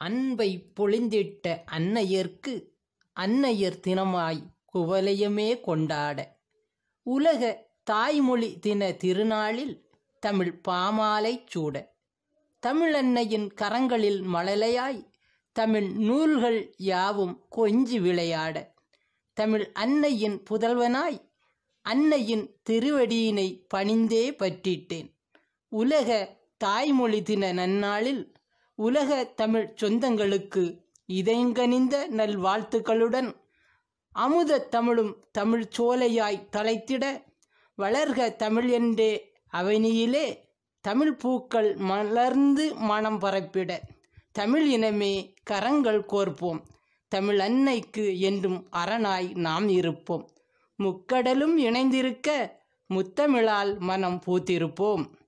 அன்பை பொழிந்திட்ட அன்னையர்க்கு அன்னையர் தினமாய் குவலயமே கொண்டாட உலக தாய்மொழி தின திருநாளில் தமிழ் பாமாலை சூட தமிழன்னையின் கரங்களில் மழலையாய் தமிழ் நூல்கள் யாவும் கொஞ்சி விளையாட தமிழ் அன்னையின் புதல்வனாய் அன்னையின் திருவடியினை பணிந்தே பற்றிட்டேன் உலக தாய்மொழி தின நன்னாளில் உலக தமிழ் சொந்தங்களுக்கு இதயங்கனிந்த நல்வாழ்த்துக்களுடன் அமுத தமிழும் தமிழ் சோலையாய் தலைத்திட வளர்க தமிழ் என்றே அவனியிலே தமிழ் பூக்கள் மலர்ந்து மனம் பரப்பிட தமிழ் இனமே கரங்கள் கோர்ப்போம் தமிழ் அன்னைக்கு என்றும் அரணாய் நாம் இருப்போம் முக்கடலும் இணைந்திருக்க முத்தமிழால் மனம் பூத்திருப்போம்